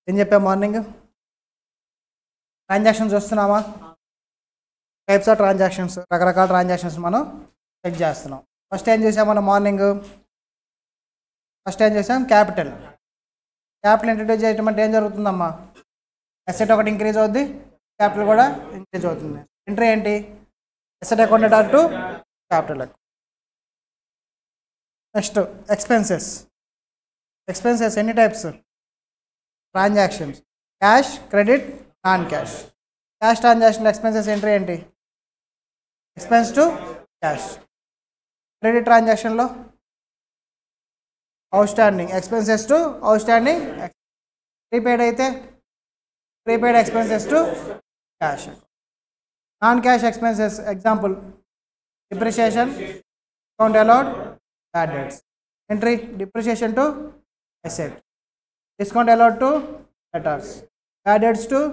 ఏం చెప్పా morning transactions వస్తున్నామా టైప్స్ ఆఫ్ ట్రాన్సాక్షన్స్ రకరకాల ట్రాన్సాక్షన్స్ మనం చెక్ చేస్తున్నాం ఫస్ట్ ఏం చేసాం మనం మార్నింగ్ ఫస్ట్ ఏం చేసాం క్యాపిటల్ క్యాపిటల్ ఇంట్రడ్యూస్ చేయటం అంటే ఏం జరుగుతుందమ్మా ఎసెట్ ఒకటి ఇంక్రీజ్ అవుద్ది క్యాపిటల్ కూడా ఇంక్రీజ్ అవుతుంది ఎంట్రీ ఏంటి asset account to capital account next expenses expenses ఎన్ని types transactions cash credit non cash cash transaction expenses entry ఏంటి ఎక్స్పెన్స్ టు క్యాష్ క్రెడిట్ ట్రాన్సాక్షన్లో outstanding expenses to outstanding prepaid అయితే prepaid expenses to cash non cash expenses example depreciation account allowed bad debts entry depreciation to asset discount allowed to debtors bad debts to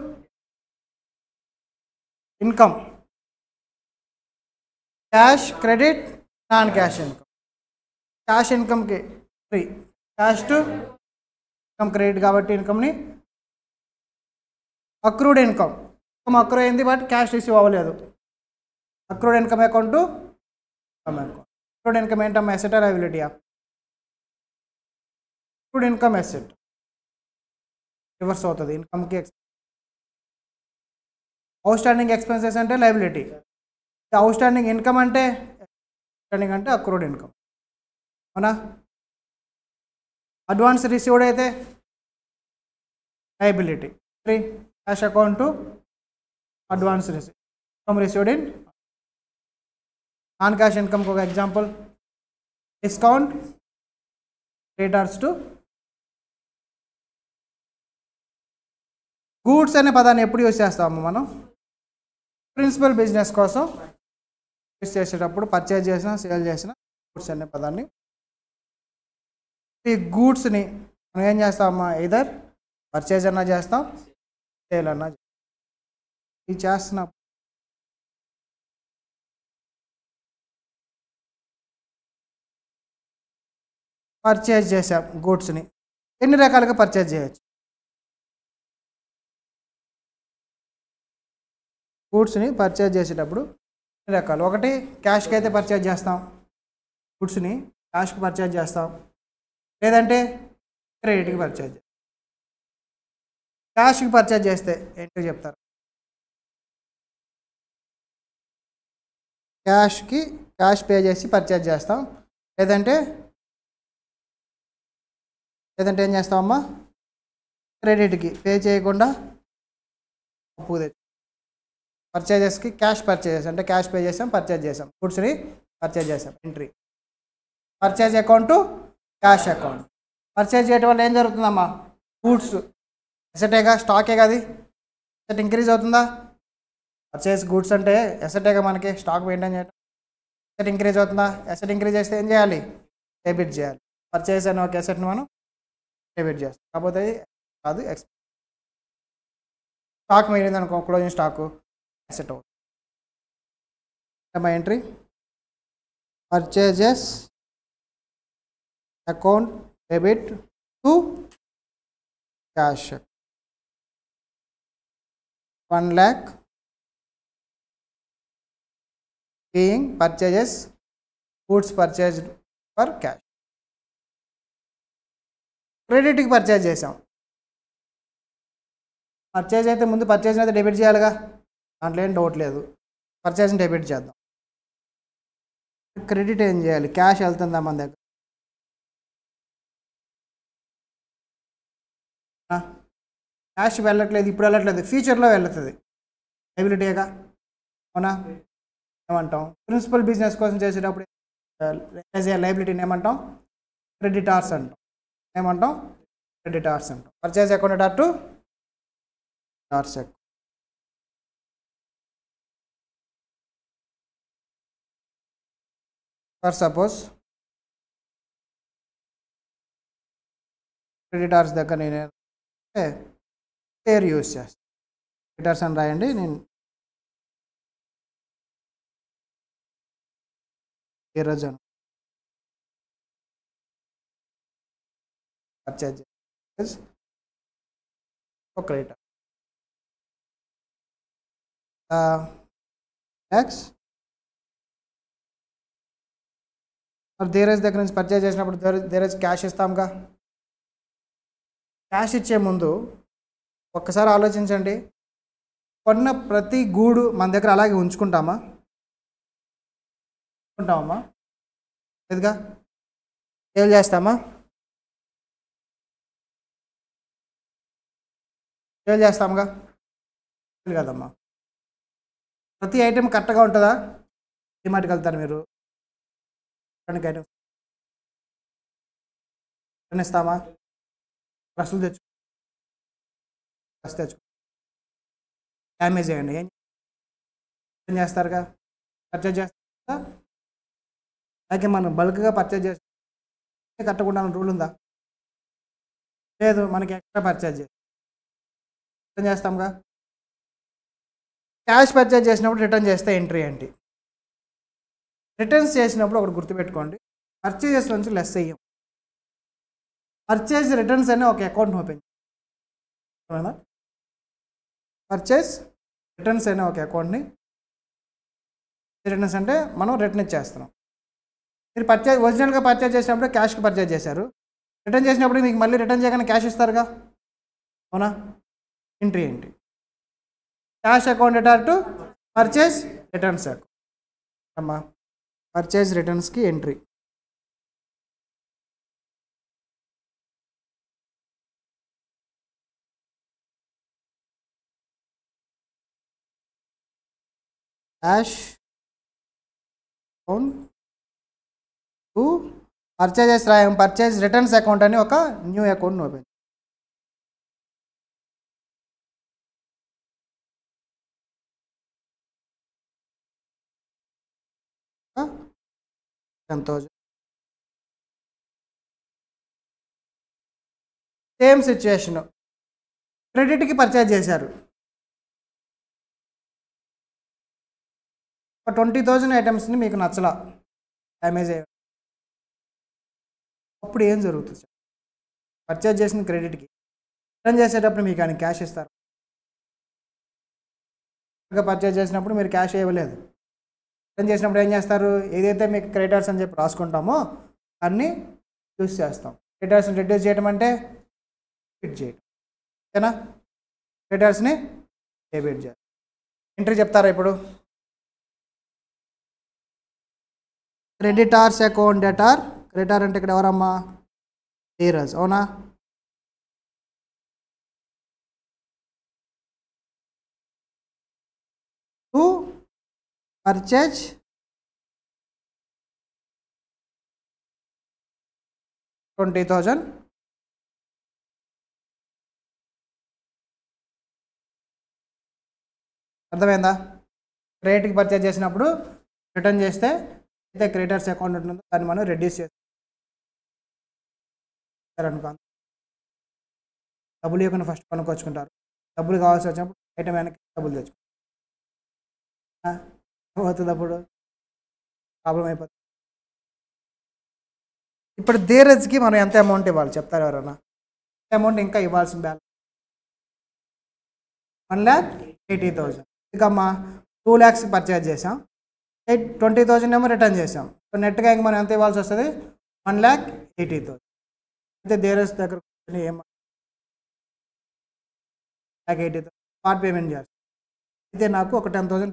income cash credit non cash income cash income కి free cash to income credit కాబట్టి income ని accrued income income accrue అయింది but cash receive అవ్వలేదు accrued income account to account accrued income ఏంటమ్మా asset లైబిలిటీయా ఇప్పుడు income asset reverse అవుతుంది ఇన్కమ్కి అవుట్ స్టాండింగ్ ఎక్స్పెన్సెస్ అంటే లైబిలిటీ అవుట్ స్టాండింగ్ ఇన్కమ్ అంటే స్టాండింగ్ అంటే అక్రూడ్ ఇన్కమ్ అవునా అడ్వాన్స్ రిసీవ్డ్ అయితే liability three cash account advance receive income received in non cash ఇన్కమ్కి ఒక example discount creditors to goods అనే పదాన్ని ఎప్పుడు యూజ్ చేస్తాము మనం ప్రిన్సిపల్ బిజినెస్ కోసం యూజ్ చేసేటప్పుడు పర్చేజ్ చేసిన సేల్ చేసిన గూడ్స్ అనే పదాన్ని ఈ గూడ్స్ని మనం ఏం చేస్తామా ఇదర్ పర్చేజ్ అన్నా చేస్తాం సేల్ అన్నా చేస్తాం. ఇది చేస్తున్న పర్చేజ్ చేసాం గూడ్స్ని ఎన్ని రకాలుగా పర్చేజ్ చేయొచ్చు గూడ్స్ని పర్చేజ్ చేసేటప్పుడు ఎన్ని రకాలు ఒకటి క్యాష్కి అయితే పర్చేజ్ చేస్తాం గూడ్స్ని క్యాష్కి పర్చేజ్ చేస్తాం లేదంటే క్రెడిట్కి పర్చేజ్ చేస్తాం క్యాష్కి పర్చేజ్ చేస్తే ఏంటో చెప్తారు క్యాష్కి క్యాష్ పే చేసి పర్చేజ్ చేస్తాం లేదంటే లేదంటే ఏం చేస్తామమ్మా క్రెడిట్కి పే చేయకుండా అప్పు తెచ్చు పర్చేజెస్కి క్యాష్ పర్చేజెస్ అంటే క్యాష్ పే చేసాం పర్చేజ్ చేసాం గుడ్స్ని పర్చేజ్ చేసాం entry purchase account cash account purchase చేయడం వల్ల ఏం జరుగుతుందమ్మా గూడ్స్ ఎసటేగా స్టాకే కదా ఎసెట్ ఇంక్రీజ్ అవుతుందా పర్చేజ్ గూడ్స్ అంటే ఎసటేగా మనకి స్టాక్ మెయింటైన్ చేయడం ఎసెట్ ఇంక్రీజ్ అవుతుందా ఎసెట్ ఇంక్రీజ్ చేస్తే ఏం చేయాలి డెబిట్ చేయాలి పర్చేజ్ అనే ఒక ఎసెట్ని మనం డెబిట్ చేస్తాం కాకపోతే అది కాదు ఎక్స్ స్టాక్ మిగిలింది అనుకో క్లోజింగ్ స్టాకు ఎసెట్ అవుతుంది my entry purchases account debit to cash one lakh being purchases goods purchased for cash క్రెడిట్కి పర్చేజ్ చేసాం పర్చేజ్ అయితే ముందు పర్చేజ్ అయితే డెబిట్ చేయాలిగా దాంట్లో ఏం డౌట్ లేదు పర్చేజ్ని డెబిట్ చేద్దాం క్రెడిట్ ఏం చేయాలి క్యాష్ వెళ్తుందా మన దగ్గర క్యాష్ వెళ్ళట్లేదు ఇప్పుడు వెళ్ళట్లేదు ఫ్యూచర్లో వెళ్తుంది లైబిలిటీగా అవునా ఏమంటాం ప్రిన్సిపల్ బిజినెస్ కోసం చేసేటప్పుడు యాజ్ ఏ లైబిలిటీని ఏమంటాం క్రెడిటార్స్ అంటాం ఏమంటాం క్రెడిటార్స్ అంటాం పర్చేజ్ అకౌంట్ టు టార్స్ అకౌంట్ ఫర్ సపోజ్ క్రెడిటార్స్ దగ్గర నేను పేరు యూజ్ చేస్తాను క్రెడిటార్స్ అని రాయండి నేను ఈరోజు పర్చేజ్ ఒక క్రెడిటర్ ల్యాక్స్ మరి ధీరజ్ దగ్గర నుంచి పర్చేజ్ చేసినప్పుడు ధీరజ్ ధీరజ్ క్యాష్ ఇస్తాంగా క్యాష్ ఇచ్చే ముందు ఒక్కసారి ఆలోచించండి కొన్న ప్రతి గూడు మన దగ్గర అలాగే ఉంచుకుంటామా ఉంచుకుంటామమ్మా లేదుగా సేల్ చేస్తామా సేల్ చేస్తాముగా సేల్ కదమ్మా ప్రతి ఐటెం కరెక్ట్గా ఉంటుందా డిమార్ట్కి వెళ్తారు మీరు ఎలక్ట్రానిక్ ఐటమ్స్ ఇస్తామా డ్రెస్సులు తెచ్చు డ్రెస్ తెచ్చు డ్యామేజ్ చేయండి ఏం ఏం చేస్తారుగా పర్చేజ్ చేస్తారా అలాగే మనం బల్క్గా పర్చేజ్ చేస్తే కట్టకుండా రూల్ ఉందా లేదు మనకి ఎక్స్ట్రా పర్చేజ్ చేస్తాం ఏం చేస్తాంగా క్యాష్ పర్చేజ్ చేసినప్పుడు రిటర్న్ చేస్తే ఎంట్రీ ఏంటి రిటర్న్స్ చేసినప్పుడు ఒకటి గుర్తుపెట్టుకోండి పర్చేజెస్ నుంచి లెస్ అయ్యాం పర్చేజ్ రిటర్న్స్ అనే ఒక అకౌంట్ ఓపెన్ అవునా పర్చేజ్ రిటర్న్స్ అనే ఒక అకౌంట్ని రిటర్న్స్ అంటే మనం రిటర్న్ ఇచ్చేస్తున్నాం మీరు పర్చేజ్ ఒరిజినల్గా పర్చేజ్ చేసినప్పుడు క్యాష్కి పర్చేజ్ చేశారు రిటర్న్ చేసినప్పుడు మీకు మళ్ళీ రిటర్న్ చేయగానే క్యాష్ ఇస్తారుగా అవునా ఎంట్రీ ఏంటి క్యాష్ అకౌంట్ ఎటార్ టు పర్చేజ్ రిటర్న్స్ అకౌంట్ అమ్మా పర్చేజ్ రిటర్న్స్కి entry cash account to purchases రాయం పర్చేజ్ రిటర్న్స్ అకౌంట్ అని ఒక new account open ten thousand same situation క్రెడిట్కి పర్చేజ్ చేశారు ఒక ట్వంటీ థౌజండ్ ఐటమ్స్ని మీకు నచ్చలా డ్యామేజ్ అయ్యారు అప్పుడు ఏం జరుగుతుంది పర్చేజ్ చేసిన క్రెడిట్కి రిటర్న్ చేసేటప్పుడు మీకు ఆయన క్యాష్ ఇస్తారు పర్చేజ్ చేసినప్పుడు మీరు క్యాష్ ఇవ్వలేదు రిటర్న్ చేసినప్పుడు ఏం చేస్తారు ఏదైతే మీకు క్రెడిటర్స్ అని చెప్పి రాసుకుంటామో అన్నీ యూస్ చేస్తాం క్రెడిటర్స్ని రిడ్యూస్ చేయడం అంటే డెబిట్ చేయడం ఓకేనా క్రెడిటర్స్ని డెబిట్ చేయాలి ఎంట్రీ చెప్తారా ఇప్పుడు క్రెడిటార్స్ అకౌంట్ డెటార్ క్రెడిటార్ అంటే ఇక్కడ ఎవరమ్మా ధీరజ్ అవునా టు పర్చేజ్ ట్వంటీ థౌజండ్ అర్థమైందా క్రెడిట్కి పర్చేజ్ చేసినప్పుడు రిటర్న్ చేస్తే అయితే క్రెడిటర్స్ అకౌంట్ ఉంటుందో దాన్ని మనం రెడ్యూస్ చేస్తారనుకో డబ్బులు ఇవ్వకుండా ఫస్ట్ కొనుక్కొచ్చుకుంటారు డబ్బులు కావాల్సి వచ్చినప్పుడు ఐటమ్ వెనక్కి డబ్బులు తెచ్చుకుంటారు అవుతుంది అప్పుడు ప్రాబ్లం అయిపోతుంది ఇప్పుడు ధీరజ్కి మనం ఎంత అమౌంట్ ఇవ్వాలి చెప్తారు ఎవరన్నా అమౌంట్ ఇంకా ఇవ్వాల్సిన balance one lakh eighty thousand ఇకమ్మా టూ ల్యాక్స్ పర్చేజ్ చేసాం ఎయిట్ ట్వంటీ థౌజండ్ ఏమో రిటర్న్ చేసాం సో నెట్గా ఇంక మనం ఎంత ఇవ్వాల్సి వస్తుంది వన్ ల్యాక్ ఎయిటీ థౌజండ్ అయితే ధీరజ్ దగ్గర కూర్చొని ఏం lakh eighty thousand part payment చేస్తాం అయితే నాకు ఒక టెన్ థౌసండ్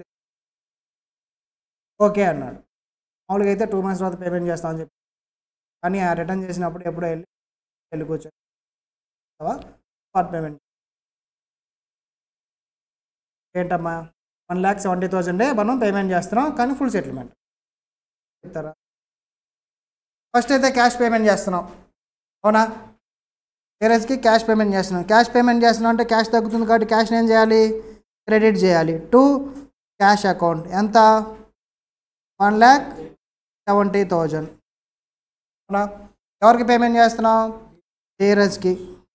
ఓకే అన్నాడు మామూలుగా అయితే టూ మంత్స్ తర్వాత పేమెంట్ చేస్తామని చెప్పి కానీ ఆ రిటర్న్ చేసినప్పుడు ఎప్పుడో వెళ్ళి వెళ్ళి కూర్చొని పార్ట్ పేమెంట్ ఏంటమ్మా వన్ ల్యాక్ సెవెంటీ థౌసండే మనం పేమెంట్ చేస్తున్నాం కానీ ఫుల్ సెటిల్మెంట్ చెప్తారా ఫస్ట్ అయితే క్యాష్ పేమెంట్ చేస్తున్నాం అవునా పేరెంట్స్కి క్యాష్ పేమెంట్ చేస్తున్నాం క్యాష్ పేమెంట్ చేస్తున్నాం అంటే క్యాష్ తగ్గుతుంది కాబట్టి క్యాష్ని ఏం చేయాలి క్రెడిట్ చేయాలి టు క్యాష్ అకౌంట్ ఎంత వన్ ల్యాక్ సెవెంటీ థౌజండ్ అవునా ఎవరికి పేమెంట్ చేస్తున్నాం ధీరజ్కి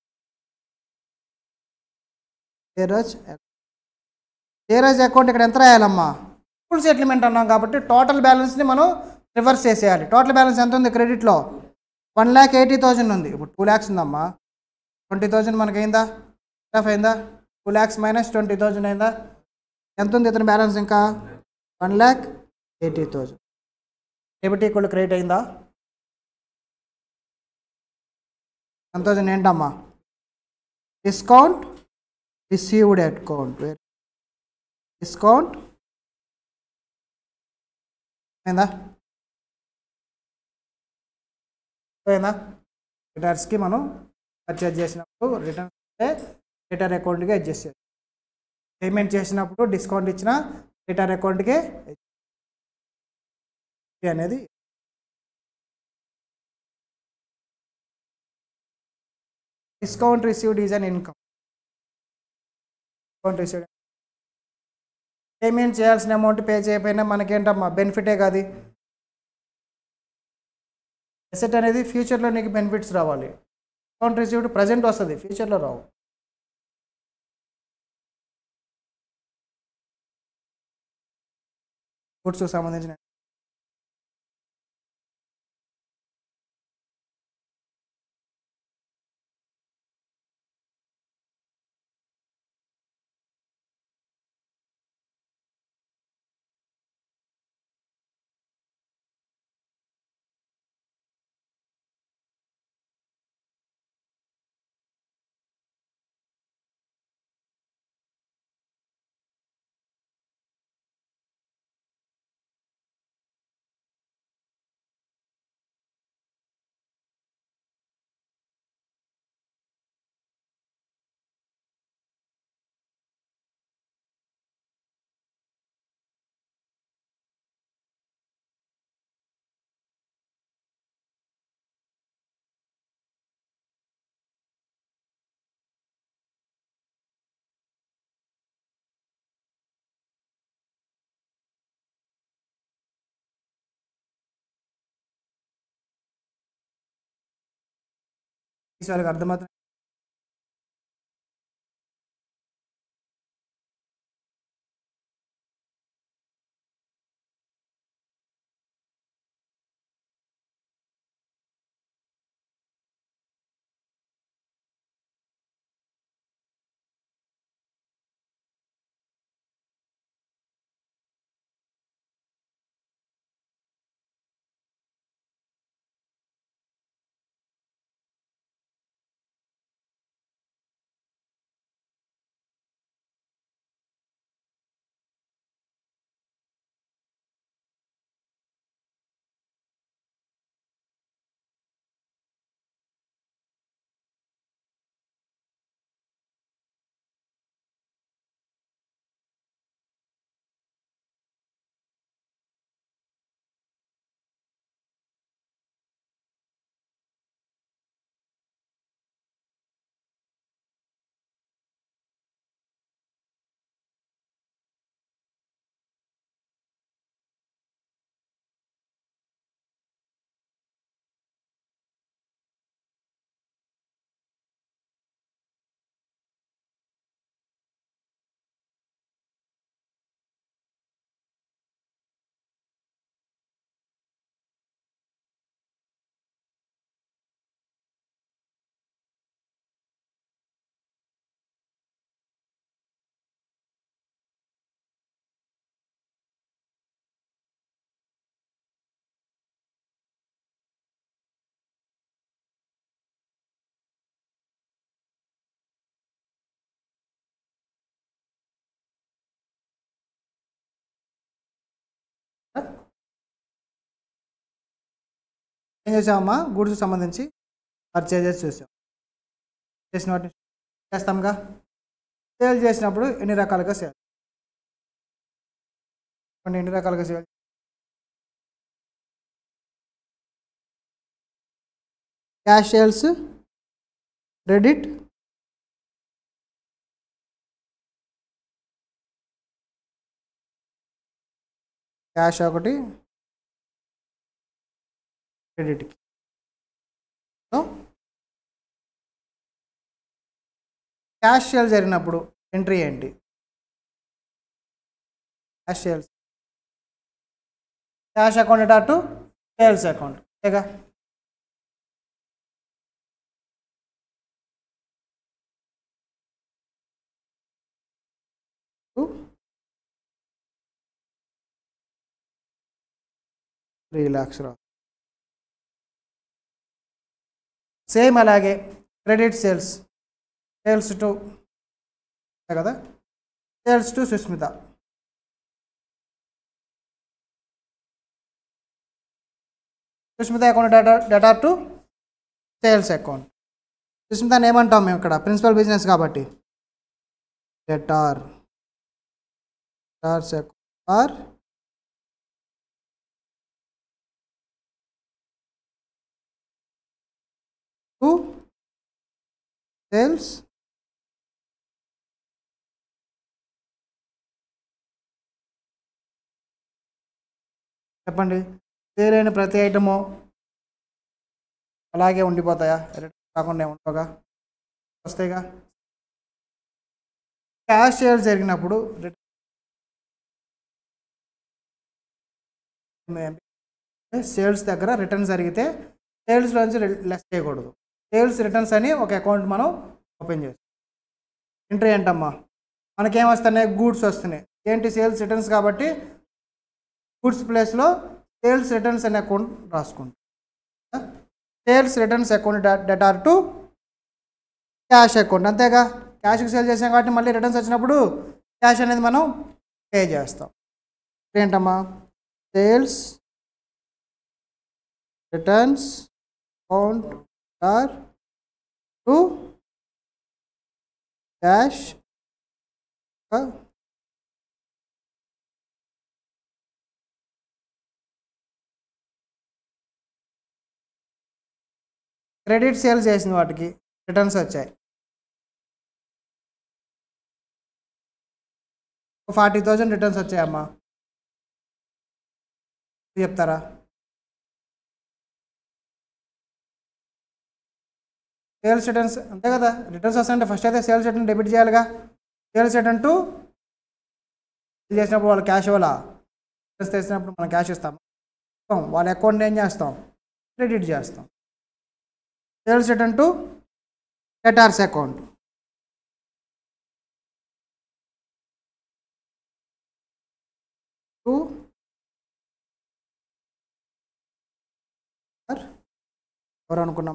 ధీరజ్ ధీరజ్ అకౌంట్ ఇక్కడ ఎంత రాయాలమ్మా ఫుల్ సెటిల్మెంట్ అన్నాం కాబట్టి టోటల్ బ్యాలెన్స్ని మనం రివర్స్ చేసేయాలి టోటల్ బ్యాలెన్స్ ఎంత ఉంది క్రెడిట్లో వన్ ల్యాక్ ఎయిటీ థౌజండ్ ఉంది ఇప్పుడు టూ ల్యాక్స్ ఉందమ్మా ట్వంటీ థౌజండ్ మనకైందా ఆఫ్ అయిందా two lakhs minus twenty thousand అయిందా ఎంత ఉంది ఇతని బ్యాలెన్స్ ఇంకా one lakh eighty thousand debit equal credit అయిందా వన్ థౌజండ్ ఏంటమ్మా డిస్కౌంట్ రిసీవ్డ్ అకౌంట్ డిస్కౌంట్ అయిందా పోయిందా రిటర్న్స్కి మనం పర్చేజ్ చేసినప్పుడు రిటర్న్స్ అంటే రిటర్న్ అకౌంట్కి అడ్జస్ట్ చేయాలి పేమెంట్ చేసినప్పుడు డిస్కౌంట్ ఇచ్చిన రిటర్న్ అకౌంట్కే అనేది discount received is an income discount received payment చేయాల్సిన అమౌంట్ పే చేయకపోయినా మనకేంటమ్మా బెనిఫిటే కాదు అసెట్ అనేది ఫ్యూచర్లో నీకు బెనిఫిట్స్ రావాలి అకౌంట్ రిసీవ్డ్ ప్రజెంట్ వస్తుంది ఫ్యూచర్లో రావు గుడ్స్ సంబంధించిన వాళ్ళకి అర్థమవుతుంది ఏం చేసామమ్మా గూడ్స్ సంబంధించి పర్చేజెస్ చూసాం చేసిన వాటిని చేస్తాంగా సేల్ చేసినప్పుడు ఎన్ని రకాలుగా సేల్ కొన్ని ఎన్ని రకాలుగా sale cash sales credit cash ఒకటి క్రెడిట్కి సో క్యాష్ సేల్ జరిగినప్పుడు ఎంట్రీ ఏంటి క్యాష్ సేల్స్ క్యాష్ అకౌంట్ అటు సేల్స్ అకౌంట్ అంతేగా త్రీ ల్యాక్స్ రా సేమ్ అలాగే క్రెడిట్ సేల్స్ సేల్స్ టు కదా sales to Sushmita Sushmita account debtor debtor to sales account సుస్మితని ఏమంటాం మేము ఇక్కడ ప్రిన్సిపల్ బిజినెస్ కాబట్టి debtor debtors or to sales చెప్పండి సేల్ అయిన ప్రతి ఐటము అలాగే ఉండిపోతాయా రిటర్న్ కాకుండా ఉండవుగా వస్తాయిగా క్యాష్ సేల్స్ జరిగినప్పుడు సేల్స్ దగ్గర రిటర్న్స్ జరిగితే సేల్స్ నుంచి లెస్ చేయకూడదు సేల్స్ రిటర్న్స్ అని ఒక అకౌంట్ మనం ఓపెన్ చేస్తాం ఎంట్రీ ఏంటమ్మా మనకేం వస్తున్నాయి గూడ్స్ వస్తున్నాయి ఏంటి సేల్స్ రిటర్న్స్ కాబట్టి గూడ్స్ ప్లేస్లో సేల్స్ రిటర్న్స్ అనే అకౌంట్ రాసుకుంటాం sales returns account debtor to cash account అంతేగా క్యాష్కి సేల్ చేసాం కాబట్టి మళ్ళీ రిటర్న్స్ వచ్చినప్పుడు క్యాష్ అనేది మనం పే చేస్తాం ఏంటమ్మా sales returns account or to cash credit sales చేసిన వాటికి రిటర్న్స్ వచ్చాయి ఫార్టీ థౌజండ్ రిటర్న్స్ వచ్చాయమ్మా చెప్తారా సేల్స్ రిటర్న్స్ అంతే కదా రిటర్న్స్ వస్తాయంటే ఫస్ట్ అయితే సేల్స్ రిటర్న్ డెబిట్ చేయాలిగా సేల్స్ రిటర్న్ టు చేసినప్పుడు వాళ్ళు క్యాష్ ఇవ్వాలా రిటర్న్స్ తెచ్చినప్పుడు మనం క్యాష్ ఇస్తాం వాళ్ళ అకౌంట్ ఏం చేస్తాం క్రెడిట్ చేస్తాం sales return to debtors account to ఎవరు అనుకున్నాం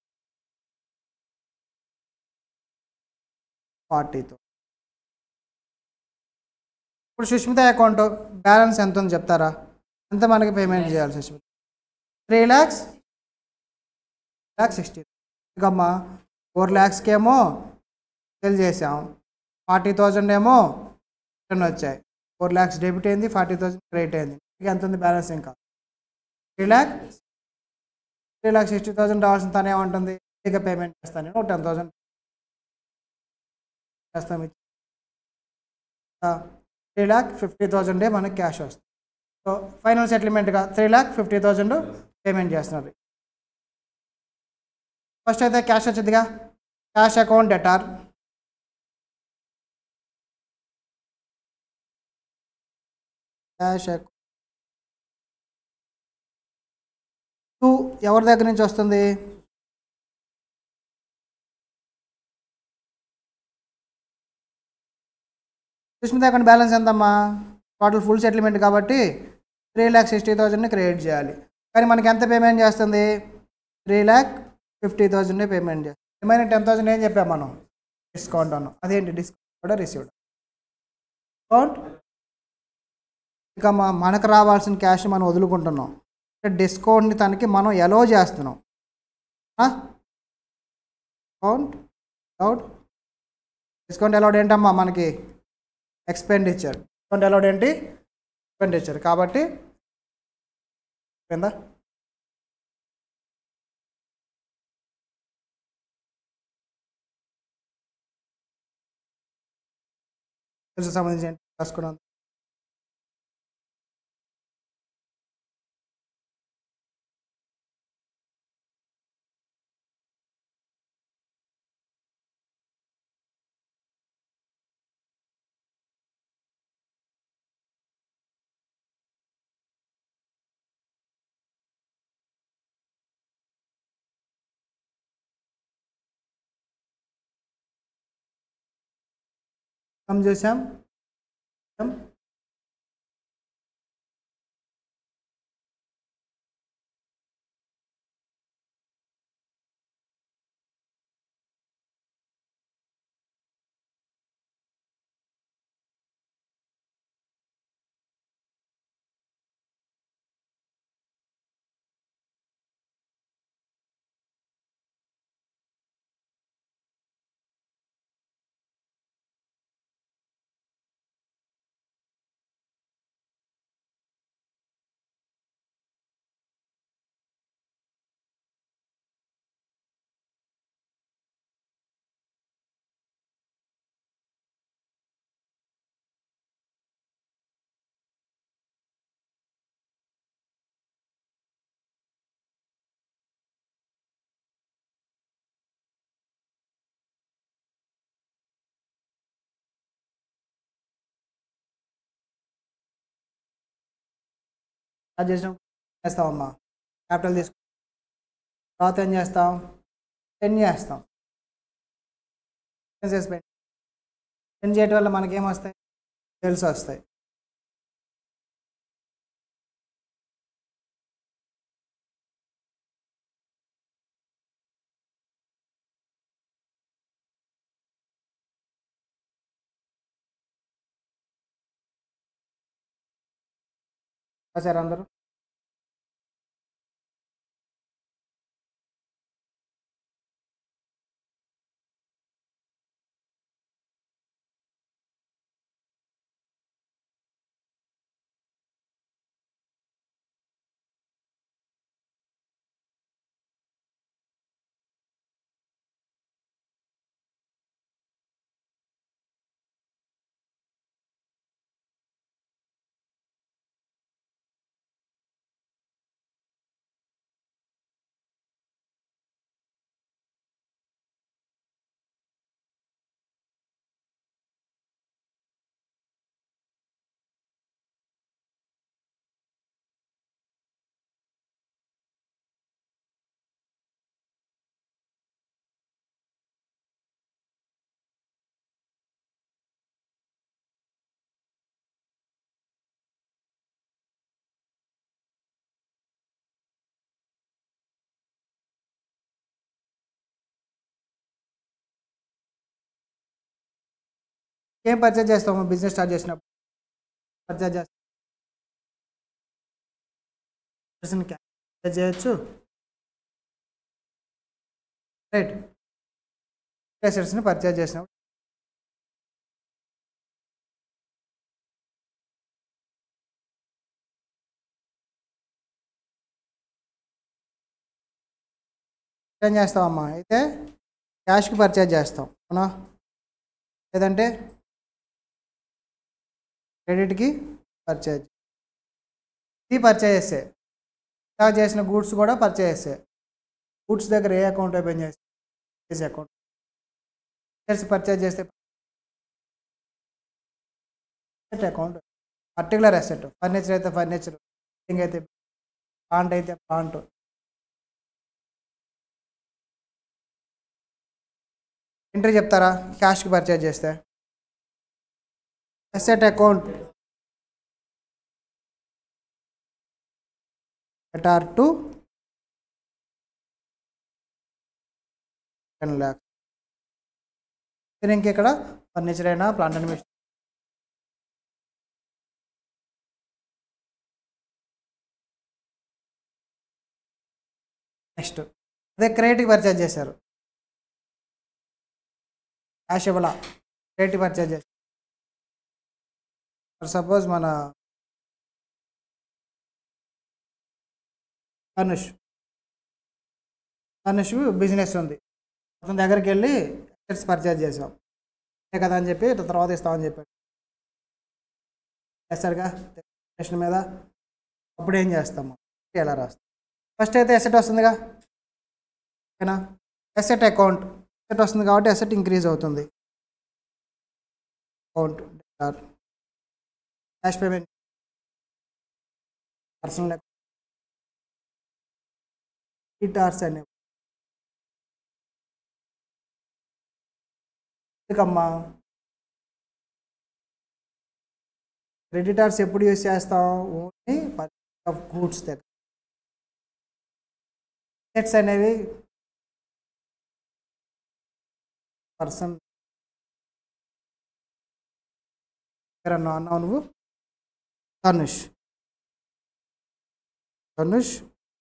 ఫార్టీతో ఇప్పుడు సుష్మిత అకౌంట్ బ్యాలెన్స్ ఎంత ఉందో చెప్తారా ఎంత మనకి పేమెంట్ చేయాలి సుష్మిత త్రీ ల్యాక్స్ ల్యాక్స్ సిక్స్టీ ఇంకమ్మా ఫోర్ ల్యాక్స్కి ఏమో సేల్ చేసాం ఫార్టీ థౌజండ్ ఏమో రిటర్న్ వచ్చాయి ఫోర్ ల్యాక్స్ డెబిట్ అయింది ఫార్టీ థౌజండ్ క్రెడిట్ అయింది ఇంకా ఎంత ఉంది బ్యాలెన్స్ ఇంకా three lakh three lakh sixty thousand రావాల్సిన తనే ఏమంటుంది ఇక పేమెంట్ చేస్తాను నేను టెన్ థౌసండ్ చేస్తాం త్రీ ల్యాక్ ఫిఫ్టీ థౌజండే మనకి క్యాష్ వస్తుంది సో ఫైనల్ సెటిల్మెంట్గా three lakh fifty thousand payment చేస్తున్నారు ఫస్ట్ అయితే క్యాష్ వచ్చిందిగా cash account debtor cash account to ఎవరి దగ్గర నుంచి వస్తుంది సుష్మిత అకౌంట్ బ్యాలెన్స్ ఎంతమ్మా టోటల్ ఫుల్ సెటిల్మెంట్ కాబట్టి త్రీ ల్యాక్ సిక్స్టీ థౌజండ్ని క్రియేట్ చేయాలి కానీ మనకి ఎంత పేమెంట్ చేస్తుంది three lakh fifty thousand payment చేస్తాం రిమైనింగ్ టెన్ థౌసండ్ ఏం చెప్పాం మనం డిస్కౌంట్ అన్నాం అదేంటి డిస్కౌంట్ కూడా రిసీవ్డ్ డిస్కౌంట్ ఇంకా మా మనకు రావాల్సిన క్యాష్ మనం వదులుకుంటున్నాం అంటే డిస్కౌంట్ని తనకి మనం ఎలో చేస్తున్నాం డిస్కౌంట్ అలౌడ్ డిస్కౌంట్ అలౌడ్ ఏంటమ్మా మనకి ఎక్స్పెండిచర్ డిస్కౌంట్ అలౌడ్ ఏంటి ఎక్స్పెండిచర్ కాబట్టి ఏందా సంబంధించి ఏంటి రాసుకున్నాం సమ్ చేసాం స్టార్ట్ చేసినప్పుడు చేస్తామమ్మా క్యాపిటల్ తీసుకు తర్వాత ఏం చేస్తాం టెన్ చేస్తాం టెన్ చేయటం వల్ల మనకేం వస్తాయి సేల్స్ వస్తాయి రాశారు అందరూ ఏం పర్చేజ్ చేస్తాము బిజినెస్ స్టార్ట్ చేసినప్పుడు పర్చేజ్ చేస్తాం పర్సన్ క్యాష్ చేయొచ్చు రైట్ అసెట్స్ని పర్చేజ్ చేసినప్పుడు ఏం చేస్తామమ్మా అయితే క్యాష్కి పర్చేజ్ చేస్తాం అవునా లేదంటే క్రెడిట్కి పర్చేజ్ ఇది పర్చేజ్ చేస్తే ఇలా చేసిన గూడ్స్ కూడా పర్చేజ్ చేస్తే గూడ్స్ దగ్గర ఏ అకౌంట్ ఓపెన్ చేస్తే చేసే అకౌంట్ షేర్స్ పర్చేజ్ చేస్తే అకౌంట్ పర్టికులర్ అసెట్ ఫర్నిచర్ అయితే ఫర్నిచర్ బిల్డింగ్ అయితే ప్లాంట్ అయితే ప్లాంట్ ఎంట్రీ చెప్తారా క్యాష్కి పర్చేజ్ చేస్తే అసెట్ అకౌంట్ ఎటార్ టు టెన్ ల్యాక్స్ మీరు ఇంకెక్కడ ఫర్నిచర్ అయినా ప్లాంట్ అండ్ మిషన్ నెక్స్ట్ అదే క్రెడిట్కి పర్చేజ్ చేశారు క్యాష్ ఇవ్వాల క్రెడిట్ పర్చేజ్ చేశారు ఫర్ సపోజ్ మన అనుష్ అనుష్ బిజినెస్ ఉంది అతని దగ్గరికి వెళ్ళి అసెట్స్ పర్చేజ్ చేసాం అంతే కదా అని చెప్పి ఇట్లా తర్వాత ఇస్తామని చెప్పాడు చేస్తారుగా టెస్ట్ మీద అప్పుడు ఏం చేస్తాము ఎలా రాస్తాం ఫస్ట్ అయితే ఎసెట్ వస్తుందిగా ఓకేనా ఎసెట్ అకౌంట్ ఎసెట్ వస్తుంది కాబట్టి ఎసెట్ ఇంక్రీజ్ అవుతుంది అకౌంట్ క్యాష్ పేమెంట్ పర్సనల్ ఈటార్స్ అనేవి ఎందుకమ్మా క్రెడిటార్స్ ఎప్పుడు యూస్ చేస్తాం ఓన్లీ పర్చేస్ ఆఫ్ గూడ్స్ దగ్గర సెట్స్ అనేవి పర్సన్ అన్నావు అన్నావు నువ్వు ధనుష్ ధనుష్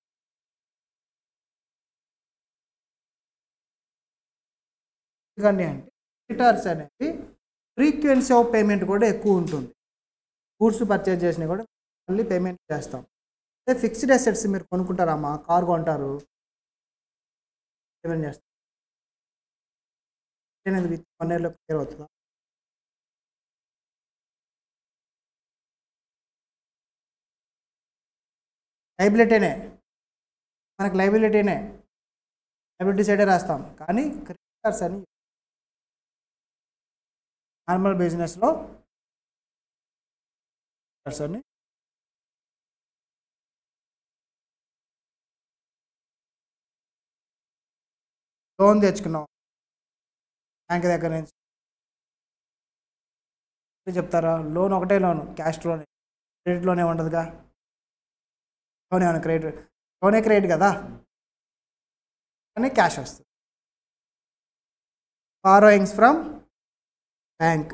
ఎందుకండి అంటే రిటార్స్ అనేవి ఫ్రీక్వెన్సీ ఆఫ్ పేమెంట్ కూడా ఎక్కువ ఉంటుంది గూడ్స్ పర్చేజ్ చేసినా కూడా మళ్ళీ పేమెంట్ చేస్తాం అదే ఫిక్స్డ్ అసెట్స్ మీరు కొనుక్కుంటారమ్మా కార్ కొంటారు పేమెంట్ చేస్తాం విత్ వన్ ఇయర్లో క్లియర్ అవుతుందా లైబిలిటీనే మనకు లైబిలిటీనే లైబిలిటీ సైడే రాస్తాం కానీ క్రెడిటర్స్ అని నార్మల్ బిజినెస్లో అని లోన్ తెచ్చుకున్నాం బ్యాంక్ దగ్గర నుంచి మీరు చెప్తారా లోన్ ఒకటే లోన్ క్యాష్ లోన్ క్రెడిట్ లోనే ఉండదుగా లోన్ ఏమైనా క్రెడిట్ లోనే క్రెడిట్ కదా కానీ క్యాష్ వస్తుంది బారోయింగ్స్ ఫ్రమ్ బ్యాంక్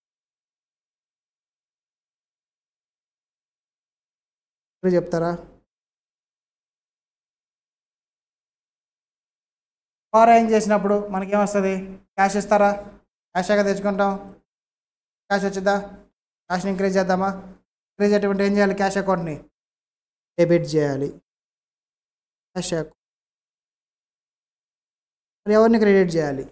మీరు చెప్తారా బారోయింగ్ చేసినప్పుడు మనకేమొస్తుంది క్యాష్ ఇస్తారా క్యాషేగా తెచ్చుకుంటాం క్యాష్ వచ్చిందా క్యాష్ని ఇంక్రీజ్ చేద్దామా ఇంక్రీజ్ అటువంటి ఏం చేయాలి క్యాష్ అకౌంట్ని డెబిట్ చేయాలి క్యాష్ అకౌంట్ మరి ఎవరిని క్రెడిట్ చేయాలి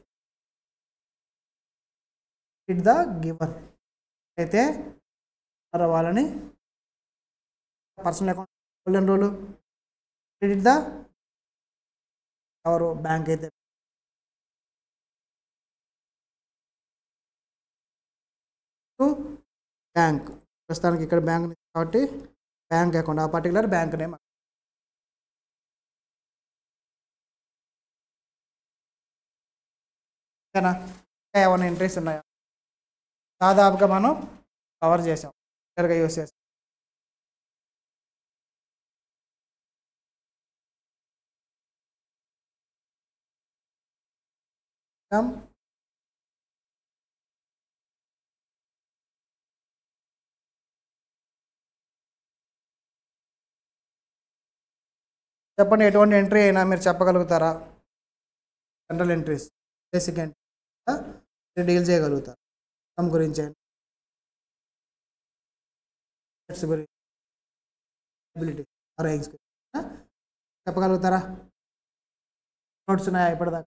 ఇట్ ద గివర్ అయితే మరి వాళ్ళని personal account golden rule credit the ఎవరు బ్యాంక్ అయితే బ్యాంక్ ప్రస్తుతానికి ఇక్కడ బ్యాంక్ కాబట్టి బ్యాంక్ అకౌంట్ ఆ పర్టికులర్ బ్యాంక్ నేమ్ ఓకేనా ఇంకా ఏమైనా ఇంట్రెస్ట్ ఉన్నాయా దాదాపుగా మనం కవర్ చేసాం క్లియర్గా యూస్ చేసాం చెప్పండి ఎటువంటి ఎంట్రీ అయినా మీరు చెప్పగలుగుతారా journal entries basic entry deal చేయగలుగుతారు ఇన్కమ్ గురించి అసెట్స్ గురించి ఎబిలిటీ అరేంజ్ చెప్పగలుగుతారా నోట్స్ ఉన్నాయా ఇప్పటిదాకా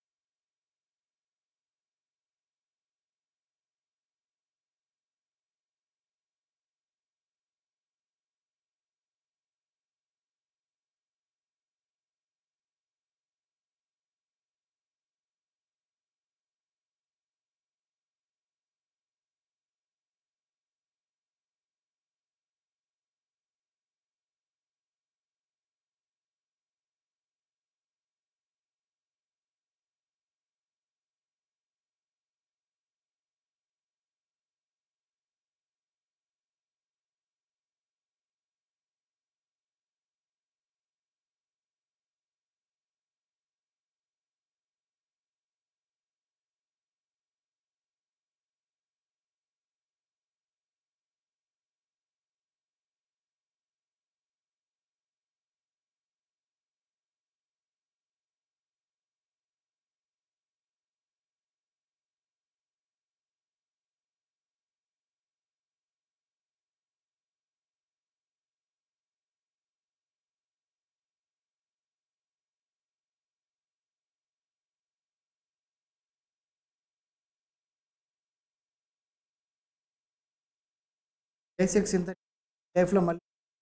బేసిక్స్ ఇంత లైఫ్లో మళ్ళీ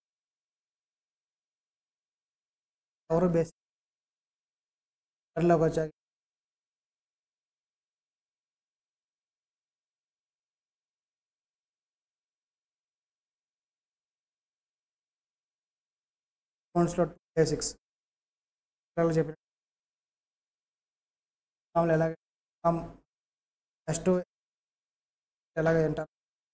ఎవరు బేసిక్ లోకి వచ్చాక అకౌంట్స్లో బేసిక్స్ పిల్లలు చెప్పిన మామూలు ఎలాగ ఫస్ట్ ఎలాగ వింటారు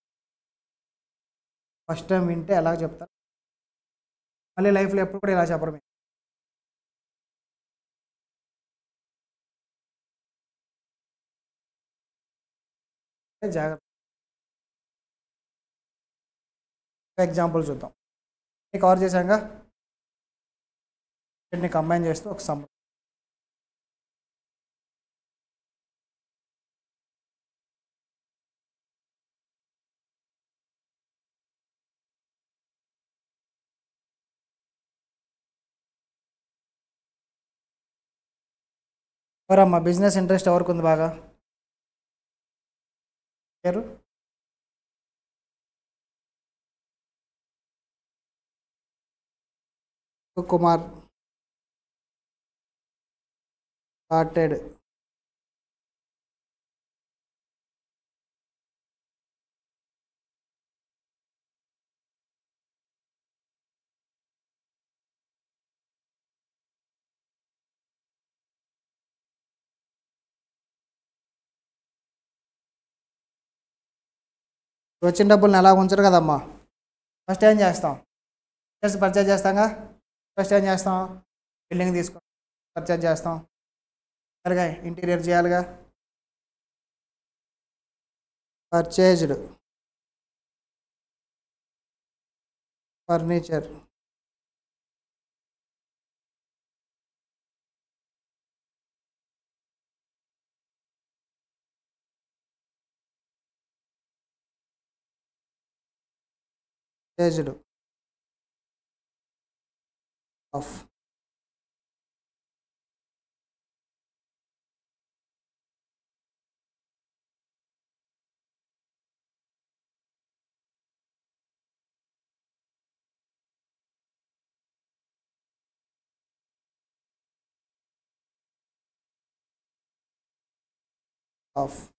ఫస్ట్ టైం వింటే ఎలాగ చెప్తారు మళ్ళీ లైఫ్లో ఎప్పుడు కూడా ఇలా చెప్పరు మీరు జాగ్రత్త ఎగ్జాంపుల్ చూద్దాం కవర్ చేశాక వీటిని కంబైన్ చేస్తూ ఒక సమ్ ఎవరమ్మా బిజినెస్ ఇంట్రెస్ట్ ఎవరికి ఉంది బాగా పేరు కుమార్ స్టార్టెడ్ వచ్చిన డబ్బుల్ని ఎలా ఉంచరు కదమ్మా ఫస్ట్ ఏం చేస్తాం షేర్స్ పర్చేజ్ చేస్తాంగా ఫస్ట్ ఏం చేస్తాం బిల్డింగ్ తీసుకొని పర్చేజ్ చేస్తాం సరిగా ఇంటీరియర్ చేయాలిగా purchased furniture purchased of of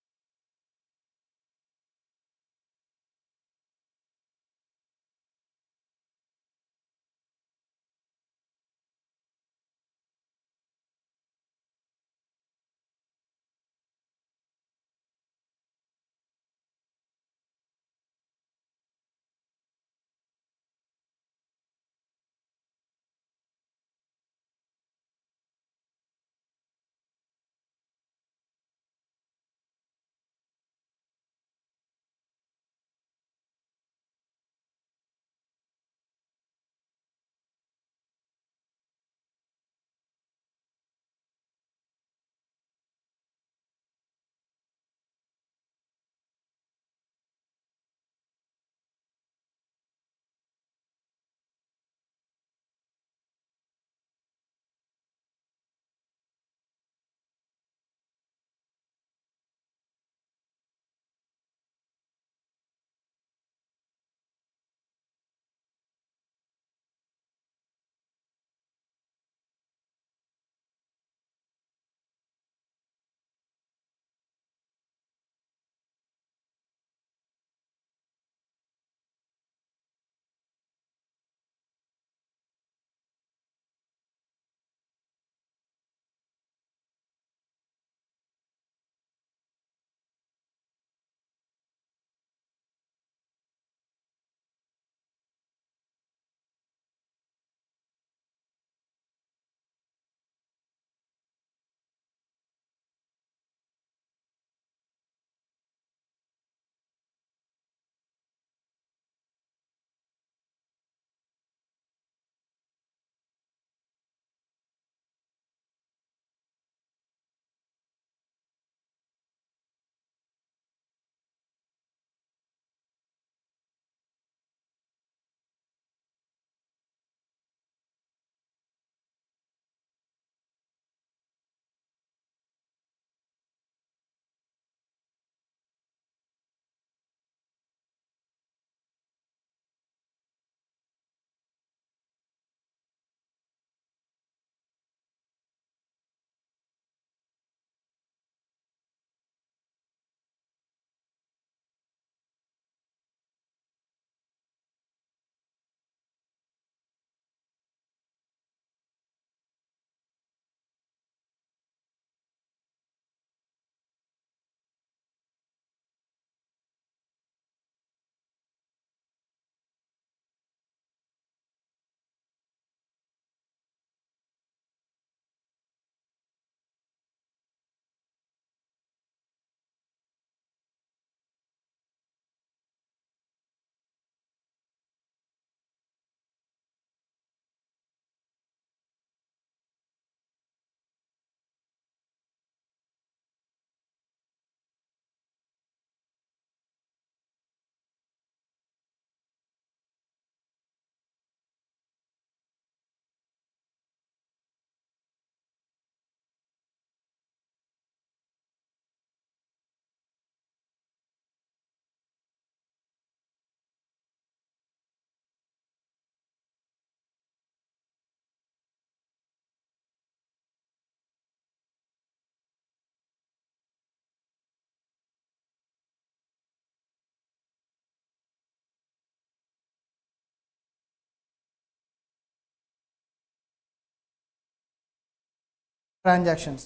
transactions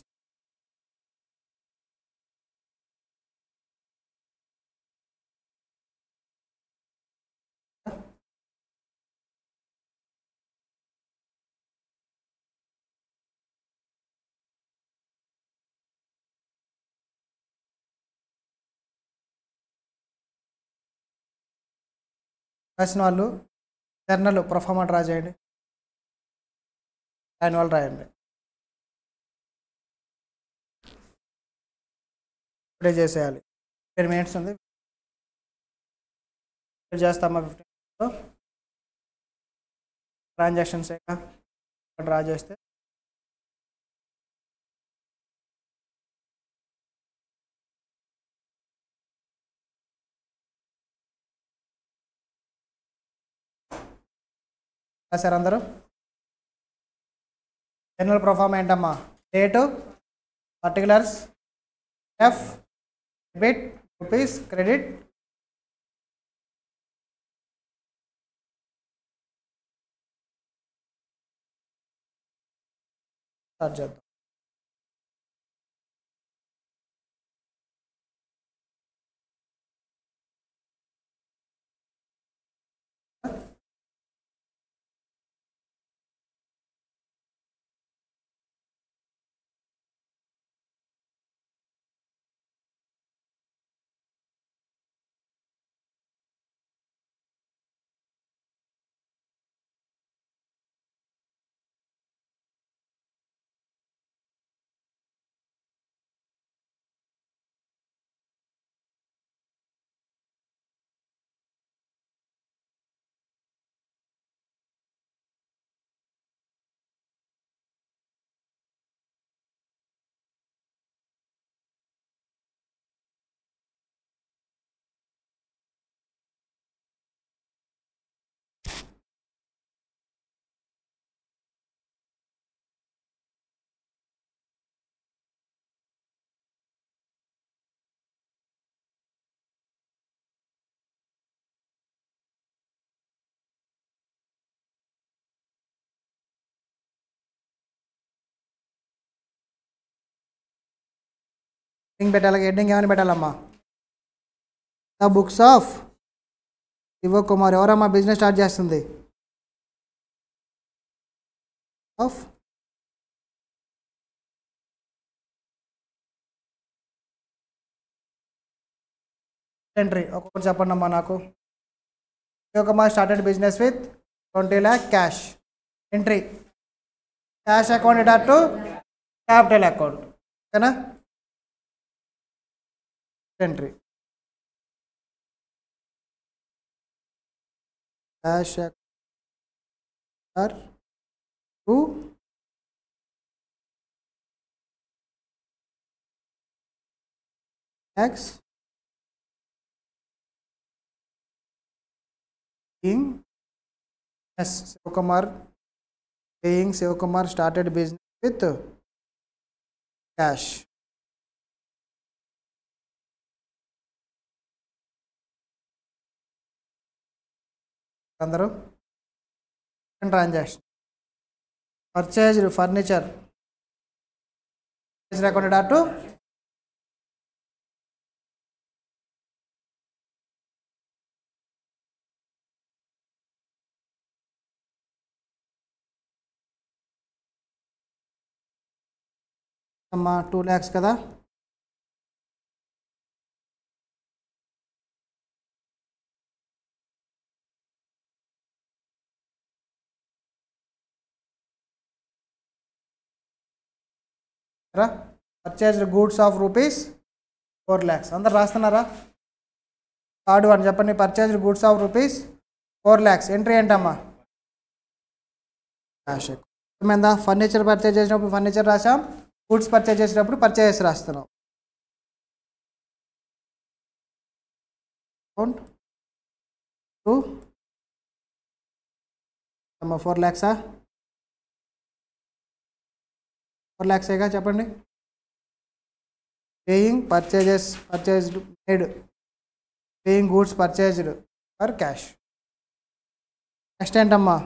రాసిన వాళ్ళు జర్నల్ ప్రొఫార్మా డ్రా చేయండి రాయని వాళ్ళు రాయండి ఇప్పుడే చేసేయాలి ఫిఫ్టీన్ మినిట్స్ ఉంది ఇప్పుడు చేస్తామా ఫిఫ్టీన్ మినిట్స్లో ట్రాన్సాక్షన్స్ డ్రా చేస్తే రాశారు అందరూ జనరల్ ప్రొఫార్మ్ ఏంటమ్మా date particulars F debit rupees credit start చేద్దాం హెడ్డింగ్ పెట్టాలి హెడ్డింగ్ ఏమని పెట్టాలమ్మా the books of Shiva Kumar ఎవరమ్మా బిజినెస్ స్టార్ట్ చేస్తుంది ఆఫ్ ఎంట్రీ ఒక్కొక్కటి చెప్పండి అమ్మా నాకు Shiva Kumar started business with twenty lakh cash entry cash account it to capital account ఓకేనా entry cash are to x being yes Sivakumar paying Sivakumar started business with cash అందరూ transaction purchased furniture accounted అటు అమ్మా two lakhs కదా రా purchased goods of rupees four lakhs అందరు రాస్తున్నారా third one చెప్పండి purchased goods of rupees four lakhs entry ఏంటమ్మా cash ఏమైందా ఫర్నిచర్ పర్చేజ్ చేసినప్పుడు ఫర్నిచర్ రాసాం గూడ్స్ పర్చేజ్ చేసినప్పుడు పర్చేజెస్ రాస్తున్నాం అకౌంట్ టూ అమ్మా ఫోర్ ల్యాక్సా ఫోర్ ల్యాక్సేగా చెప్పండి paying purchases purchased made paying goods purchased for cash next ఏంటమ్మా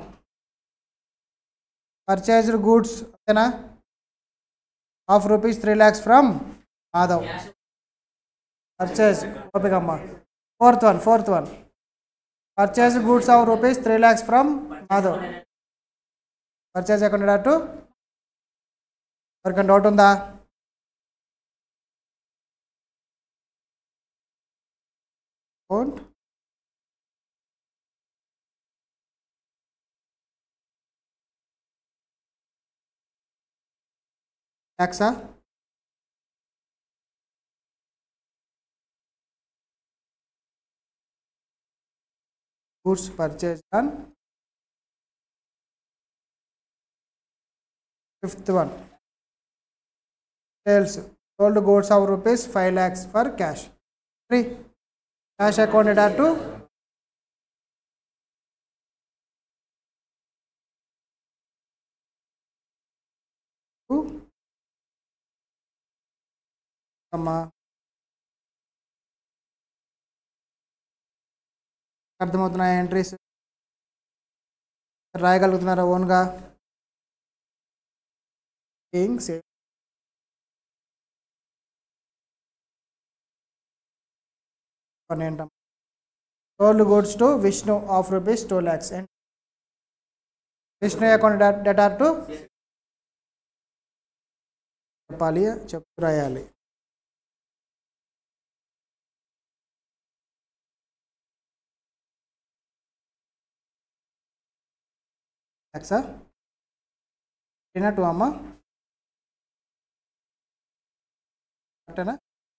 పర్చేజ్డ్ గూడ్స్ ఓకేనా half rupees three lakhs from Madhav purchase ఓపికమ్మా fourth one fourth one purchase goods of rupees three lakhs from Madhav purchase account అటు ఎవరికైనా doubt ఉందా account ట్యాక్సా goods purchased on fifth one sales sold goods of rupees 5 lakhs for cash three cash accounted are to to అమ్మా అర్థమవుతున్నాయి entries రాయగలుగుతున్నారా ఓన్గా being safe పని ఏంటం toll goods to Vishnu of rupees two lakhs and Vishnu account debtor to చెప్పాలి చెప్పు రాయాలి ల్యాక్సా two అమ్మా కరెక్టేనా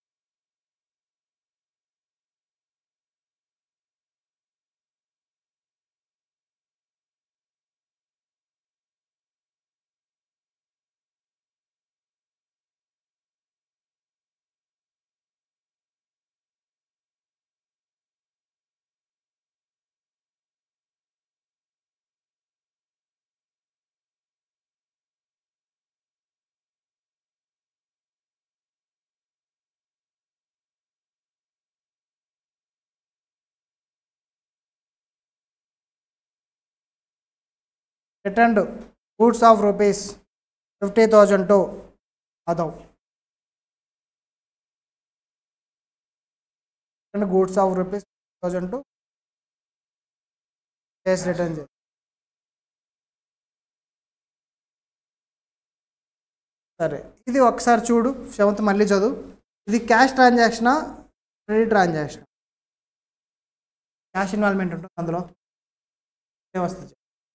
return goods of rupees fifty thousand to అదవ్ return goods of rupees thousand to case return చేయి సరే ఇది ఒకసారి చూడు సెవెంత్ మళ్ళీ చదువు ఇది క్యాష్ ట్రాన్సాక్షనా క్రెడిట్ ట్రాన్సాక్షన్ క్యాష్ ఇన్వాల్వ్మెంట్ ఉంటుంది అందులో ఏమొస్తుంది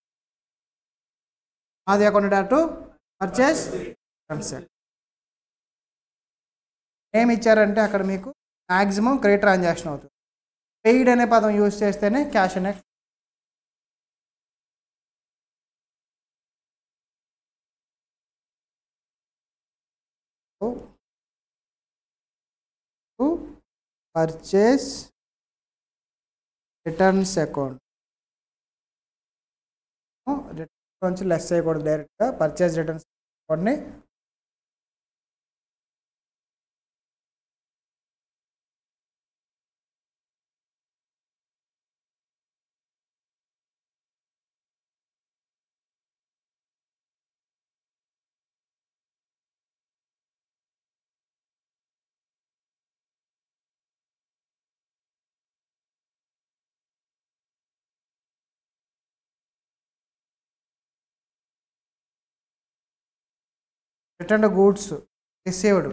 అది అకౌంట్ టు పర్చేస్ కన్సెప్ట్ ఏమి ఇచ్చారంటే అక్కడ మీకు మ్యాక్సిమం క్రెడిట్ ట్రాన్సాక్షన్ అవుతుంది పెయిడ్ అనే పదం యూజ్ చేస్తేనే క్యాష్ అనే పర్చేస్ రిటర్న్స్ అకౌంట్ రిటర్న్ నుంచి లెస్ చేయకూడదు డైరెక్ట్గా పర్చేస్ రిటర్న్స్ అకౌంట్ని return goods received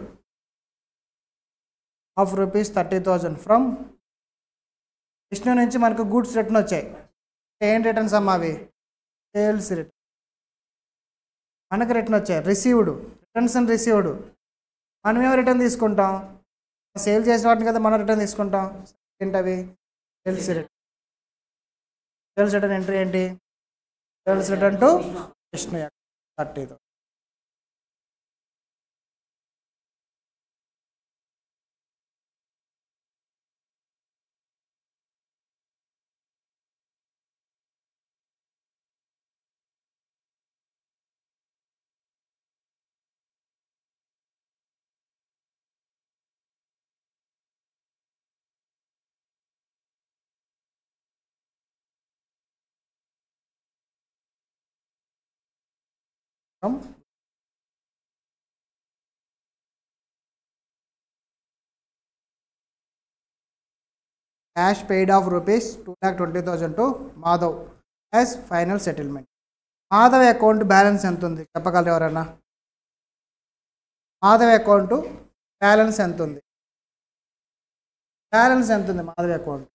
of rupees thirty thousand from Vishnu నుంచి మనకు గూడ్స్ రిటర్న్ వచ్చాయి ఏం రిటర్న్స్ అమ్మా అవి సేల్స్ రిటర్న్ మనకు రిటర్న్ వచ్చాయి రిసీవ్డ్ రిటర్న్స్ అండ్ రిసీవ్డ్ మనమేమో రిటర్న్ తీసుకుంటాం సేల్ చేసిన వాటిని కదా మనం రిటర్న్ తీసుకుంటాం ఏంటి అవి sales return sales return entry ఏంటి sales return to Vishnu thirty from cash paid of rupees 2 lakh 20,000 to Madhav as final settlement Madhav account balance ఎంత ఉంది చెప్పగలరు ఎవరన్నా మాధవ్ అకౌంట్ బ్యాలెన్స్ ఎంత ఉంది బ్యాలెన్స్ ఎంత ఉంది మాధవ్ అకౌంట్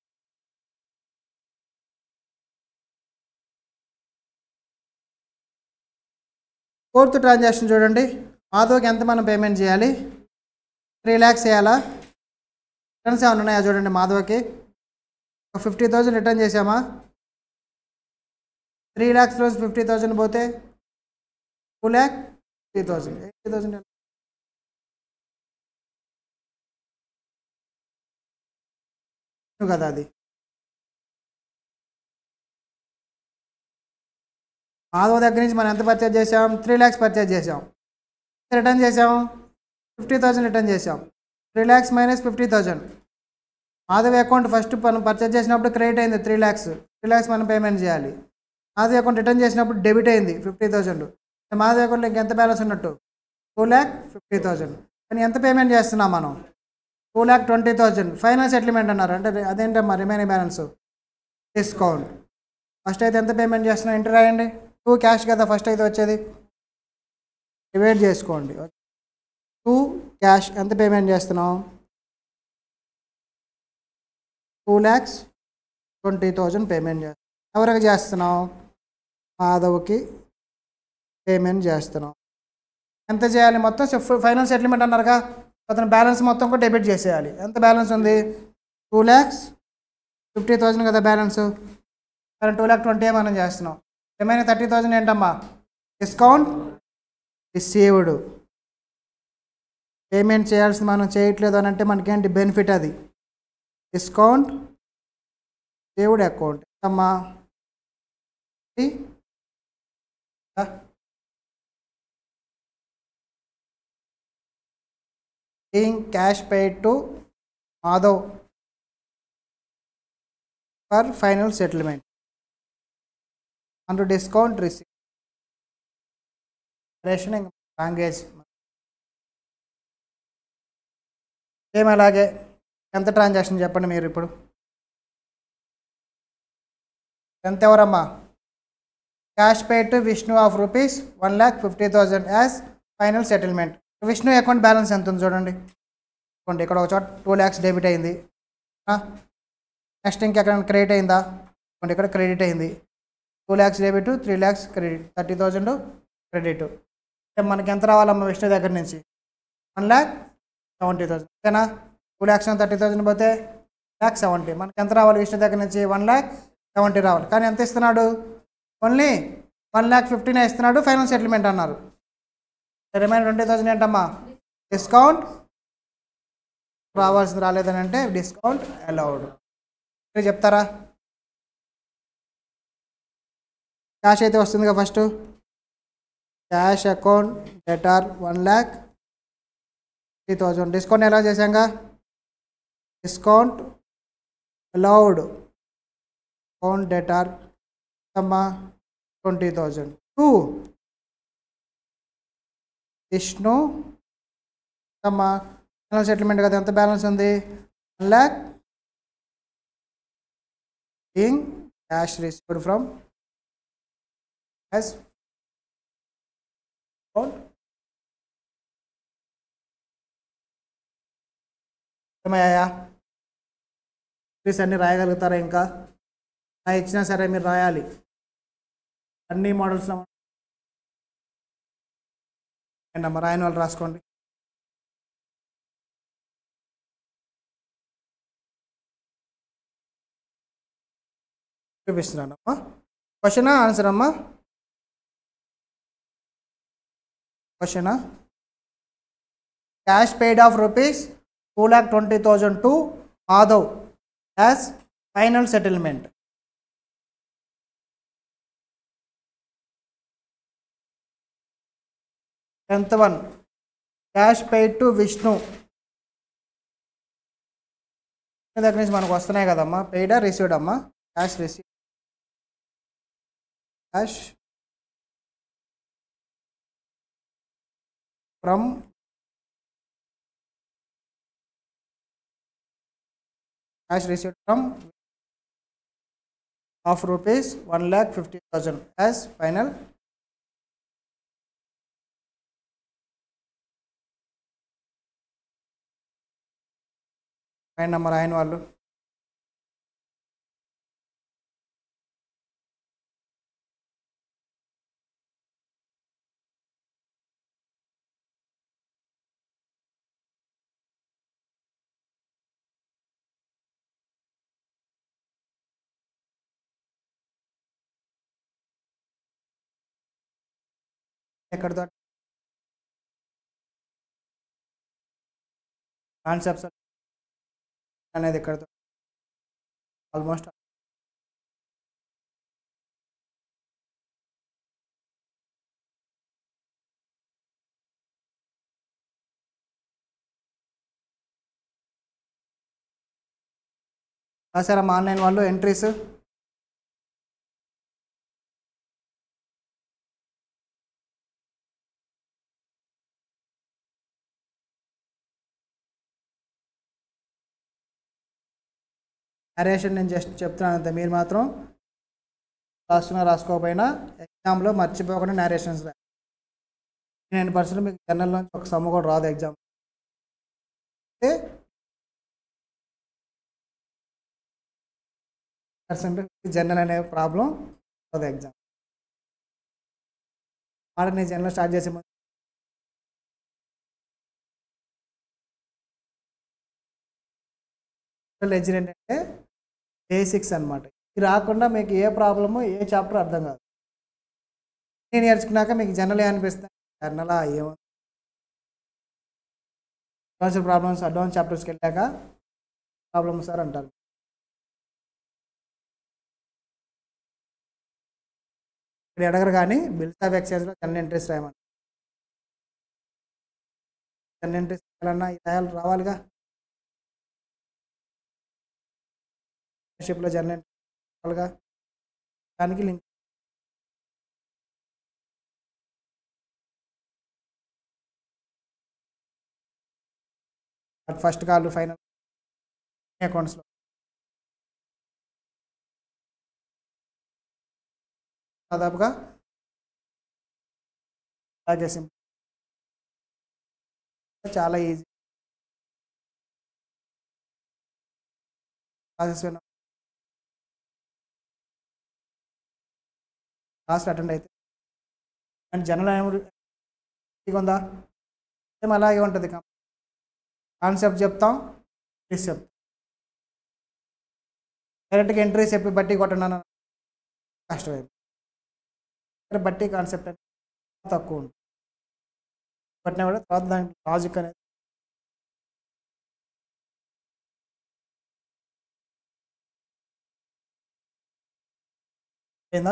ఫోర్త్ ట్రాన్సాక్షన్ చూడండి మాధవ్కి ఎంత మనం పేమెంట్ చేయాలి త్రీ ల్యాక్స్ చేయాలా రిటర్న్స్ ఏమైనా ఉన్నాయా చూడండి మాధవ్కి ఫిఫ్టీ థౌజండ్ రిటర్న్ చేసామా త్రీ ల్యాక్స్ రోజు ఫిఫ్టీ థౌజండ్ పోతే two lakh three thousand eighty thousand కదా అది మాధవ్ దగ్గర నుంచి మనం ఎంత పర్చేజ్ చేసాం త్రీ ల్యాక్స్ పర్చేజ్ చేసాం రిటర్న్ చేసాం ఫిఫ్టీ థౌజండ్ రిటర్న్ చేసాం three lakhs minus fifty thousand Madhav account first మనం పర్చేజ్ చేసినప్పుడు క్రెడిట్ అయింది త్రీ ల్యాక్స్ త్రీ ల్యాక్స్ మనం పేమెంట్ చేయాలి మాధవ్ అకౌంట్ రిటర్న్ చేసినప్పుడు డెబిట్ అయింది ఫిఫ్టీ థౌజండ్ మాధవ్ అకౌంట్లో ఇంకెంత బ్యాలెన్స్ ఉన్నట్టు టూ ల్యాక్ ఫిఫ్టీ థౌజండ్ కానీ ఎంత పేమెంట్ చేస్తున్నాం మనం two lakh twenty thousand final settlement అన్నారు అంటే అదేంటమ్మా రిమైనింగ్ బ్యాలెన్స్ డిస్కౌంట్ ఫస్ట్ అయితే ఎంత పేమెంట్ చేస్తున్నాం ఎంటర్ రాయండి టూ క్యాష్ కదా ఫస్ట్ అయితే వచ్చేది డివైడ్ చేసుకోండి టూ క్యాష్ ఎంత పేమెంట్ చేస్తున్నాం two lakhs twenty thousand payment చేస్తున్నాం ఎవరికి చేస్తున్నాం మాధవ్కి పేమెంట్ చేస్తున్నాం ఎంత చేయాలి మొత్తం ఫైనల్ సెటిల్మెంట్ అన్నారుగా అతను బ్యాలెన్స్ మొత్తం కూడా డెబిట్ చేసేయాలి ఎంత బ్యాలెన్స్ ఉంది టూ ల్యాక్స్ ఫిఫ్టీ థౌజండ్ కదా బ్యాలెన్స్ మనం టూ ల్యాక్ ట్వంటీ మనం చేస్తున్నాం ఏమైనా థర్టీ థౌజండ్ ఏంటమ్మా డిస్కౌంట్ రిసీవ్డ్ పేమెంట్ చేయాల్సింది మనం చేయట్లేదు అని అంటే మనకేంటి బెనిఫిట్ అది డిస్కౌంట్ సేవ్డ్ అకౌంట్ అమ్మా being cash paid to Madhav for final settlement under discount receipt. Rationing language same అలాగే ఎంత ట్రాన్సాక్షన్ చెప్పండి మీరు ఇప్పుడు ఎంత ఎవరమ్మా cash pay to Vishnu of rupees one lakh fifty thousand as final settlement Vishnu account balance ఎంత ఉంది చూడండి చూడండి ఇక్కడ ఒక చోట టూ ల్యాక్స్ డెబిట్ అయింది నెక్స్ట్ ఇంకెక్కడ క్రెడిట్ అయిందా చూడండి ఇక్కడ క్రెడిట్ అయింది two lakhs debit three lakhs credit thirty thousand credit అంటే మనకి ఎంత రావాలమ్మా విష్ణు దగ్గర నుంచి వన్ ల్యాక్ సెవెంటీ థౌసండ్ ఓకేనా టూ ల్యాక్స్ థర్టీ థౌసండ్ పోతే ల్యాక్ సెవెంటీ మనకి ఎంత రావాలి విష్ణు దగ్గర నుంచి వన్ ల్యాక్ సెవెంటీ రావాలి కానీ ఎంత ఇస్తున్నాడు ఓన్లీ వన్ ల్యాక్ ఫిఫ్టీనే ఇస్తున్నాడు ఫైనల్ సెటిల్మెంట్ అన్నారు రిమైన్ ట్వంటీ థౌసండ్ ఏంటమ్మా డిస్కౌంట్ రావాల్సింది రాలేదని అంటే డిస్కౌంట్ అలౌడ్ మీరు చెప్తారా క్యాష్ అయితే వస్తుందిగా first cash account debtor one lakh three thousand discount ఎలా చేశాంగా డిస్కౌంట్ అలౌడ్ అకౌంట్ డెటార్ అమ్మా ట్వంటీ థౌజండ్ టూ విష్ణు అమ్మా ఫైనల్ సెటిల్మెంట్ కదా ఎంత బ్యాలెన్స్ ఉంది one lakh being cash received from as account ఏమయ్యాయా ప్లీజ్ అన్నీ రాయగలుగుతారా ఇంకా నా ఇచ్చినా సరే మీరు రాయాలి అన్ని మోడల్స్లో ఏంటమ్మా రాయని వాళ్ళు రాసుకోండి చూపిస్తున్నానమ్మా క్వశ్చనా ఆన్సర్ అమ్మా క్వశ్చనా cash paid of rupees two lakh twenty thousand to Madhav as final settlement tenth one cash paid to Vishnu Vishnu దగ్గర నుంచి మనకు వస్తున్నాయి కదమ్మా పెయిడా రిసీవ్డ్ అమ్మా cash receive cash from cash received from of rupees 1 lakh 50,000 as final fine number ఆయన వాళ్ళు ఎక్కడితో కాన్సెప్ట్స్ అనేది ఎక్కడితో ఆల్మోస్ట్ రాసారా ఆన్లైన్ వాళ్ళు ఎంట్రీస్ నరేషన్ నేను జస్ట్ చెప్తున్నాను అంతే మీరు మాత్రం రాస్తున్నా రాసుకోకపోయినా ఎగ్జామ్లో మర్చిపోకుండా నరేషన్స్ నైన్ పర్సెంట్ మీకు జనరల్ నుంచి ఒక సమ్ము కూడా రాదు ఎగ్జామ్ అంటే పర్సెంట్ జనరల్ అనే ప్రాబ్లం రాదు ఎగ్జామ్ ఆడ నేను జనరల్ స్టార్ట్ చేసే ముందు లెజర్ ఏంటంటే బేసిక్స్ అనమాట ఇది రాకుండా మీకు ఏ ప్రాబ్లము ఏ చాప్టర్ అర్థం కాదు నేను నేర్చుకున్నాక మీకు జనరల్ ఏమనిపిస్తుంది జనరల్ ఏమో అడ్వాన్స్ ప్రాబ్లమ్స్ అడ్వాన్స్ చాప్టర్స్కి వెళ్ళాక ప్రాబ్లమ్స్ సార్ అంటారు ఇక్కడ అడగరు కానీ బిల్స్ ఆఫ్ ఎక్సైజ్లో జనరల్ ఇంట్రెస్ట్ రాయమని జనరల్ ఇంట్రెస్ట్ రాయాలన్నా ఈ రాయాలి రావాలిగా షిప్లో జనరల్ రావాలిగా దానికి లింక్ ఫస్ట్ కాల్ ఫైనల్ అకౌంట్స్లో దాదాపుగా అలాగే సింపుల్ చాలా ఈజీ ప్రాసెస్ క్లాస్ అటెండ్ అయితే అండ్ జనరల్ ఏమి ఉందా సేమ్ అలాగే ఉంటుంది కాన్సెప్ట్ చెప్తాం ఎంట్రీస్ చెప్తాం డైరెక్ట్గా ఎంట్రీస్ చెప్పి బట్టి కొట్టండి కష్టమైంది ఇక్కడ బట్టి కాన్సెప్ట్ అనేది తక్కువ ఉంటుంది పట్టినా కూడా తర్వాత దాని లాజిక్ అనేది అయిందా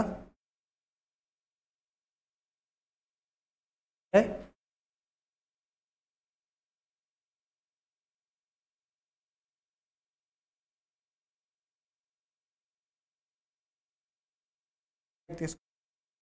ఓకే తీసుకో